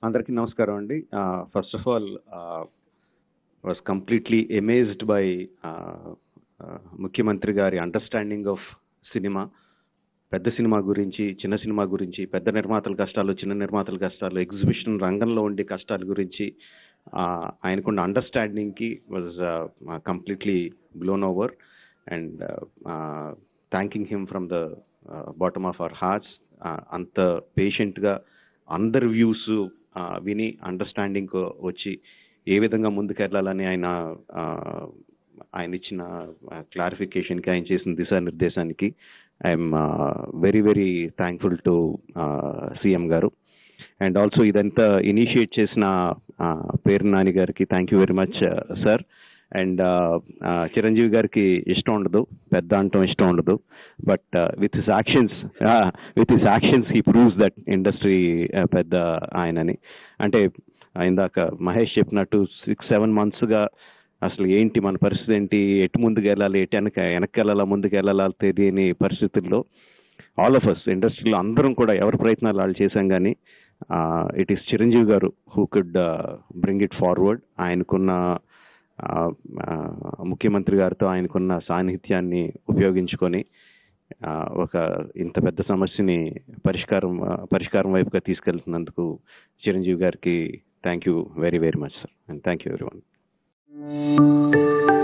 అందరికీ నమస్కారం అండి first of all was completely amazed by ముఖ్యమంత్రి గారి అండర్స్టాండింగ్ ఆఫ్ సినిమా పెద్ద సినిమా గురించి చిన్న సినిమా గురించి పెద్ద నిర్మాతల కష్టాలు చిన్న నిర్మాతల కష్టాలు ఎగ్జిబిషన్ రంగంలో ఉండే కష్టాల గురించి uh, ఆయనకున్న అండర్స్టాండింగ్కి was completely blown over and thanking him from the bottom of our hearts అంత పేషెంట్గా అందరి వ్యూస్ విని అండర్స్టాండింగ్ వచ్చి ఏ విధంగా ముందుకెళ్ళాలని ఆయన ఆ, ఆయన ఇచ్చిన క్లారిఫికేషన్కి ఆయన చేసిన దిశానిర్దేశానికి I'm very very thankful to CM గారు అండ్ ఆల్సో ఇదంతా ఇనిషియేట్ చేసిన ఆ, పేరు నాని గారికి thank you very much sir and Chiranjeevi గారికి ఇష్టం ఉండదు పెద్ద అంటం ఇష్టం ఉండదు but with his actions with his actions he proves that industry పెద్ద ఆయనని అంటే ఇందాక మహేష్ చెప్పినట్టు సిక్స్ సెవెన్ మంత్స్గా అసలు ఏంటి మన పరిస్థితి ఏంటి ఎటు ముందుకు వెళ్ళాలి ఎటు వెనక వెనక్కి వెళ్ళాలా ముందుకు వెళ్ళాలా తెలియని పరిస్థితుల్లో ఆల్ ఆఫ్ అస్ ఇండస్ట్రీలో అందరం కూడా ఎవరి ప్రయత్నాలు వాళ్ళు చేశాం కానీ ఇట్ ఈస్ చిరంజీవి గారు who could bring it forward ఆయనకున్న ఆ, ఆ, ముఖ్యమంత్రి గారితో ఆయనకున్న సాన్నిహిత్యాన్ని ఉపయోగించుకొని ఆ, ఒక ఇంత పెద్ద సమస్యని పరిష్కారం ఆ, పరిష్కారం వైపుగా తీసుకెళ్తున్నందుకు చిరంజీవి గారికి thank you very very much sir and thank you very one